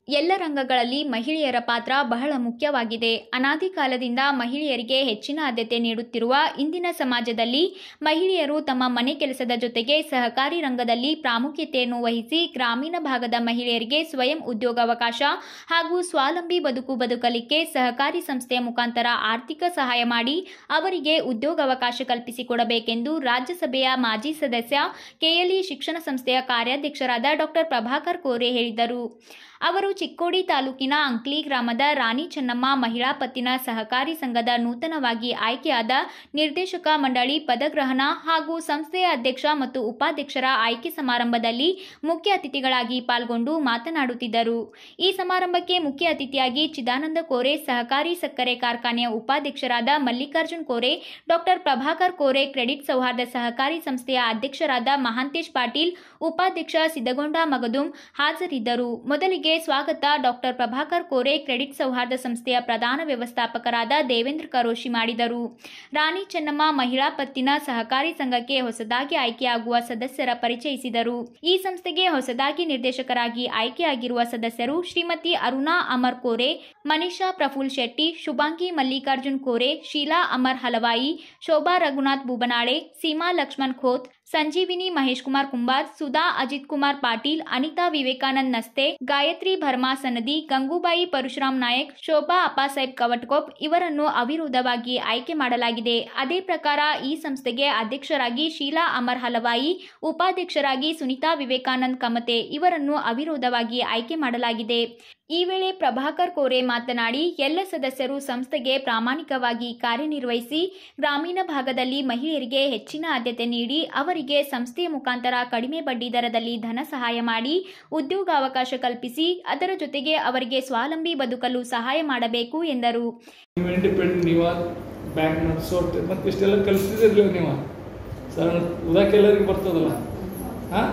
ಎಲ್ಲ ರಂಗಗಳಲ್ಲಿ ಮಹಿಳೆಯರ ಪಾತ್ರ ಬಹಳ ಮುಖ್ಯವಾಗಿದೆ ಅನಾದಿ ಕಾಲದಿಂದ ಮಹಿಳೆಯರಿಗೆ ಹೆಚ್ಚಿನ ಆದ್ಯತೆ ನೀಡುತ್ತಿರುವ ಇಂದಿನ ಸಮಾಜದಲ್ಲಿ ಮಹಿಳೆಯರು ತಮ್ಮ ಮನೆ ಕೆಲಸದ ಜೊತೆಗೆ ಸಹಕಾರಿ ರಂಗದಲ್ಲಿ ಪ್ರಾಮುಖ್ಯತೆಯನ್ನು ವಹಿಸಿ ಗ್ರಾಮೀಣ ಭಾಗದ ಮಹಿಳೆಯರಿಗೆ ಸ್ವಯಂ ಉದ್ಯೋಗಾವಕಾಶ ಹಾಗೂ ಸ್ವಾವಲಂಬಿ ಬದುಕು ಬದುಕಲಿಕ್ಕೆ ಸಹಕಾರಿ ಸಂಸ್ಥೆಯ ಮುಖಾಂತರ ಆರ್ಥಿಕ ಸಹಾಯ ಮಾಡಿ ಅವರಿಗೆ ಉದ್ಯೋಗಾವಕಾಶ ಕಲ್ಪಿಸಿಕೊಡಬೇಕೆಂದು ರಾಜ್ಯಸಭೆಯ ಮಾಜಿ ಸದಸ್ಯ ಕೆಎಲ್ಇ ಶಿಕ್ಷಣ ಸಂಸ್ಥೆಯ ಕಾರ್ಯಾಧ್ಯಕ್ಷರಾದ ಡಾಕ್ಟರ್ ಪ್ರಭಾಕರ್ ಕೋರೆ ಹೇಳಿದರು ಅವರು ಚಿಕ್ಕೋಡಿ ತಾಲೂಕಿನ ಅಂಕ್ಲಿ ಗ್ರಾಮದ ರಾಣಿ ಚೆನ್ನಮ್ಮ ಮಹಿಳಾ ಪತ್ತಿನ ಸಹಕಾರಿ ಸಂಘದ ನೂತನವಾಗಿ ಆಯ್ಕೆಯಾದ ನಿರ್ದೇಶಕ ಮಂಡಳಿ ಪದಗ್ರಹಣ ಹಾಗೂ ಸಂಸ್ಥೆಯ ಅಧ್ಯಕ್ಷ ಮತ್ತು ಉಪಾಧ್ಯಕ್ಷರ ಆಯ್ಕೆ ಸಮಾರಂಭದಲ್ಲಿ ಮುಖ್ಯ ಅತಿಥಿಗಳಾಗಿ ಪಾಲ್ಗೊಂಡು ಮಾತನಾಡುತ್ತಿದ್ದರು ಈ ಸಮಾರಂಭಕ್ಕೆ ಮುಖ್ಯ ಅತಿಥಿಯಾಗಿ ಚಿದಾನಂದ ಕೋರೆ ಸಹಕಾರಿ ಸಕ್ಕರೆ ಕಾರ್ಖಾನೆಯ ಉಪಾಧ್ಯಕ್ಷರಾದ ಮಲ್ಲಿಕಾರ್ಜುನ್ ಕೋರೆ ಡಾಕ್ಟರ್ ಪ್ರಭಾಕರ್ ಕೋರೆ ಕ್ರೆಡಿಟ್ ಸೌಹಾರ್ದ ಸಹಕಾರಿ ಸಂಸ್ಥೆಯ ಅಧ್ಯಕ್ಷರಾದ ಮಹಾಂತೇಶ್ ಪಾಟೀಲ್ ಉಪಾಧ್ಯಕ್ಷ ಸಿದ್ದಗೊಂಡ ಮಗದುಂ ಹಾಜರಿದ್ದರು ಮೊದಲಿಗೆ ಸ್ವಾಗತ ಡಾಕ್ಟರ್ ಪ್ರಭಾಕರ್ ಕೋರೆ ಕ್ರೆಡಿಟ್ ಸೌಹಾರ್ದ ಸಂಸ್ಥೆಯ ಪ್ರಧಾನ ವ್ಯವಸ್ಥಾಪಕರಾದ ದೇವೇಂದ್ರ ಕರೋಶಿ ಮಾಡಿದರು ರಾಣಿ ಚೆನ್ನಮ್ಮ ಮಹಿಳಾ ಪತ್ತಿನ ಸಹಕಾರಿ ಸಂಘಕ್ಕೆ ಹೊಸದಾಗಿ ಆಯ್ಕೆಯಾಗುವ ಸದಸ್ಯರ ಪರಿಚಯಿಸಿದರು ಈ ಸಂಸ್ಥೆಗೆ ಹೊಸದಾಗಿ ನಿರ್ದೇಶಕರಾಗಿ ಆಯ್ಕೆಯಾಗಿರುವ ಸದಸ್ಯರು ಶ್ರೀಮತಿ ಅರುಣಾ ಅಮರ್ ಕೋರೆ ಮನೀಷಾ ಪ್ರಫುಲ್ ಶೆಟ್ಟಿ ಶುಭಾಂಗಿ ಮಲ್ಲಿಕಾರ್ಜುನ್ ಕೋರೆ ಶೀಲಾ ಅಮರ್ ಹಲವಾಯಿ ಶೋಭಾ ರಘುನಾಥ್ ಬೂಬನಾಳೆ ಸೀಮಾ ಲಕ್ಷ್ಮಣ್ ಖೋತ್ ಸಂಜೀವಿನಿ ಮಹೇಶ್ ಕುಮಾರ್ ಕುಂಬಾರ್ ಸುಧಾ ಅಜಿತ್ ಕುಮಾರ್ ಪಾಟೀಲ್ ಅನಿತಾ ವಿವೇಕಾನಂದ್ ನಸ್ತೆ ಗಾಯತ್ರಿ ಭರ್ಮಾ ಸನದಿ ಗಂಗೂಬಾಯಿ ಪರಶುರಾಮ್ ನಾಯಕ್ ಶೋಭಾ ಅಪ್ಪಾಸಾಹೇಬ್ ಕವಟ್ಕೋಪ್ ಇವರನ್ನು ಅವಿರೋಧವಾಗಿ ಆಯ್ಕೆ ಮಾಡಲಾಗಿದೆ ಅದೇ ಪ್ರಕಾರ ಈ ಸಂಸ್ಥೆಗೆ ಅಧ್ಯಕ್ಷರಾಗಿ ಶೀಲಾ ಅಮರ್ ಹಲವಾಯಿ ಉಪಾಧ್ಯಕ್ಷರಾಗಿ ಸುನಿತಾ ವಿವೇಕಾನಂದ್ ಕಮತೆ ಇವರನ್ನು ಅವಿರೋಧವಾಗಿ ಆಯ್ಕೆ ಮಾಡಲಾಗಿದೆ ಈ ವೇಳೆ ಪ್ರಭಾಕರ್ ಕೋರೆ ಮಾತನಾಡಿ ಎಲ್ಲ ಸದಸ್ಯರು ಸಂಸ್ಥೆಗೆ ಪ್ರಾಮಾಣಿಕವಾಗಿ ಕಾರ್ಯನಿರ್ವಹಿಸಿ ಗ್ರಾಮೀಣ ಭಾಗದಲ್ಲಿ ಮಹಿಳೆಯರಿಗೆ ಹೆಚ್ಚಿನ ಆದ್ಯತೆ ನೀಡಿ ಅವರಿಗೆ ಸಂಸ್ಥೆಯ ಮುಖಾಂತರ ಕಡಿಮೆ ಬಡ್ಡಿ ದರದಲ್ಲಿ ಧನ ಸಹಾಯ ಮಾಡಿ ಉದ್ಯೋಗಾವಕಾಶ ಕಲ್ಪಿಸಿ ಅದರ ಜೊತೆಗೆ ಅವರಿಗೆ ಸ್ವಾವಲಂಬಿ ಬದುಕಲು ಸಹಾಯ ಮಾಡಬೇಕು ಎಂದರು ನೀವು ಇಂಡಿಪೆಂಡೆಂಟ್ ನೀವ ಬ್ಯಾಂಕ್ ನಡೆಸೋಟ್ ಮತ್ತು ಇಷ್ಟೆಲ್ಲ ಕಲಿಸ್ತಿದ್ದಿರಲಿಲ್ಲ ನೀವು ಸರ್ ಉದಾಕೆಲ್ಲರಿಗೆ ಬರ್ತದಲ್ಲ ಹಾಂ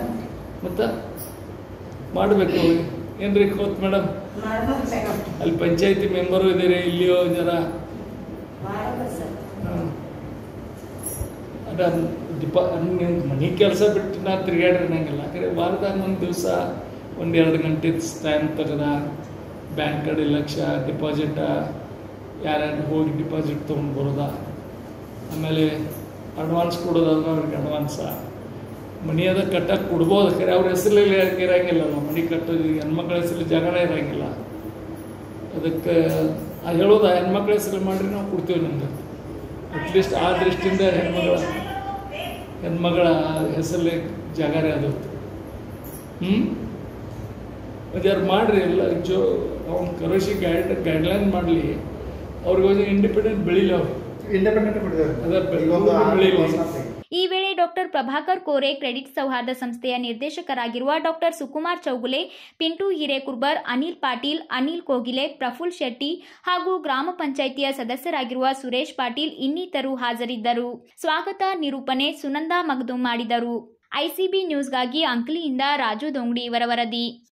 ಮತ್ತು ಮಾಡಬೇಕು ಏನ್ರಿ ಕೋತ್ ಮೇಡಮ್ ಅಲ್ಲಿ ಪಂಚಾಯತಿ ಮೆಂಬರು ಇದ್ದೀರಿ ಇಲ್ಲಿಯೋ ಜರ ಹಾಂ ಅದ ಡಿಪಾ ನೀವು ಮನೆ ಕೆಲಸ ಬಿಟ್ಟು ನಾ ತಿರುಗಾಡ್ರಿ ನಂಗಿಲ್ಲ ಯಾಕಂದ್ರೆ ವಾರದಾಗ ಒಂದು ದಿವಸ ಒಂದು ಎರಡು ಗಂಟೆ ಟೈಮ್ ತೆಗೆದ ಬ್ಯಾಂಕ್ ಕಡೆ ಲಕ್ಷ ಡಿಪಾಸಿಟ ಯಾರ್ಯಾರು ಹೋಗಿ ಡಿಪಾಸಿಟ್ ತೊಗೊಂಡು ಬರೋದ ಆಮೇಲೆ ಅಡ್ವಾನ್ಸ್ ಕೊಡೋದಾದ್ರೆ ಅವ್ರಿಗೆ ಅಡ್ವಾನ್ಸ ಮನಿ ಅದ ಕಟ್ಟಕ್ಕೆ ಕೊಡ್ಬೋದು ಖರೆ ಅವ್ರ ಹೆಸರಲ್ಲಿ ಇರಂಗಿಲ್ಲಲ್ಲ ಮನೆ ಕಟ್ಟೋದು ಹೆಣ್ಮಕ್ಳ ಹೆಸರಲ್ಲಿ ಜಾಗನೇ ಇರಂಗಿಲ್ಲ ಅದಕ್ಕೆ ಆ ಹೇಳೋದು ಆ ಹೆಣ್ಮಕ್ಳ ಹೆಸರಲ್ಲಿ ಮಾಡ್ರಿ ನಾವು ಕೊಡ್ತೀವಿ ನಮ್ಗೆ ಅಟ್ಲೀಸ್ಟ್ ಆ ದೃಷ್ಟಿಯಿಂದ ಹೆಣ್ಮಗಳ ಹೆಣ್ಮಗಳ ಹೆಸರಲ್ಲಿ ಜಾಗರೇ ಅದು ಹ್ಞೂ ಅದು ಯಾರು ಮಾಡ್ರಿ ಎಲ್ಲ ಜೋ ಅವ್ನು ಕರೋಶಿ ಗೈಡ್ ಗೈಡ್ಲೈನ್ ಮಾಡಲಿ ಅವ್ರಿಗೆ ಒಂದು ಇಂಡಿಪೆಂಡೆಂಟ್ ಬೆಳಿಲಿ ಅವ್ರು ಇಂಡಿಪೆಂಡೆಂಟ್ ಅದೇ ಬೆಳಿ- ಇದೊಂದು ಬೆಳಿಲಿ. ಹೊಸ ಈ ವೇಳೆ ಡಾಕ್ಟರ್ ಪ್ರಭಾಕರ್ ಕೋರೆ ಕ್ರೆಡಿಟ್ ಸೌಹಾರ್ದ ಸಂಸ್ಥೆಯ ನಿರ್ದೇಶಕರಾಗಿರುವ ಡಾಕ್ಟರ್ ಸುಕುಮಾರ್ ಚೌಗುಲೆ ಪಿಂಟು ಹಿರೇಕುರ್ಬರ್ ಅನಿಲ್ ಪಾಟೀಲ್ ಅನಿಲ್ ಕೋಗಿಲೆ ಪ್ರಫುಲ್ ಶೆಟ್ಟಿ ಹಾಗೂ ಗ್ರಾಮ ಪಂಚಾಯಿತಿಯ ಸದಸ್ಯರಾಗಿರುವ ಸುರೇಶ್ ಪಾಟೀಲ್ ಇನ್ನಿತರು ಹಾಜರಿದ್ದರು ಸ್ವಾಗತ ನಿರೂಪಣೆ ಸುನಂದಾ ಮಗದುಂ ಮಾಡಿದರು ಐಸಿಬಿ ನ್ಯೂಸ್ಗಾಗಿ ಅಂಕ್ಲಿಯಿಂದ ರಾಜು ದೊಂಗಡಿ ಇವರ ವರದಿ